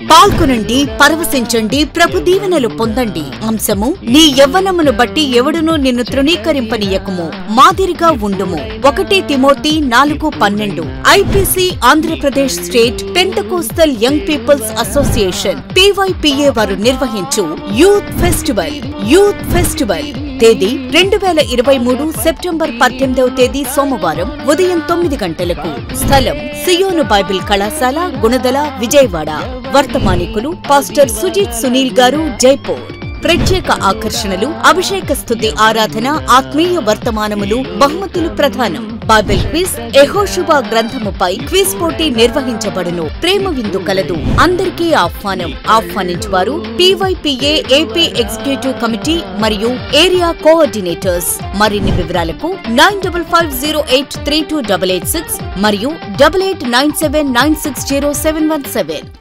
పాల్గొనండి పరవశించండి ప్రభు దీవెనలు పొందండి అంశము నీ యవ్వనమును బట్టి ఎవడునూ నిన్ను తృణీకరింపనీయకుము మాదిరిగా ఉండుము ఒకటి తిమోతి నాలుగు పన్నెండు IPC Andhra Pradesh state Pentecostal young peoples association PYPA వారు నిర్వహించు యూత్ ఫెస్టివల్ యూత్ ఫెస్టివల్ తేదీ రెండు వేల ఇరవై మూడు సెప్టెంబర్ పద్దెనిమిదవ తేదీ సోమవారం ఉదయం తొమ్మిది గంటలకు స్థలం సియోను బైబిల్ కళాశాల గుణదల విజయవాడ వర్తమానికులు పాస్టర్ సుజిత్ సునీల్ గారు జైపూర్ ప్రత్యేక ఆకర్షణలు అభిషేక స్థుతి ఆరాధన ఆత్మీయ వర్తమానములు బహుమతులు ప్రధానం బైబిల్ క్విజ్ ఎహోషుబా గ్రంథముపై క్విజ్ పోటీ నిర్వహించబడును ప్రేమ విందు కలదు అందరికీ ఆహ్వానం ఆహ్వానించువారు పీవైపీఏ ఏపీ ఎగ్జిక్యూటివ్ కమిటీ మరియు ఏరియా కోఆర్డినేటర్స్ మరిన్ని వివరాలకు nine double five zero eight three two double eight six మరియు double eight nine seven nine six zero seven one seven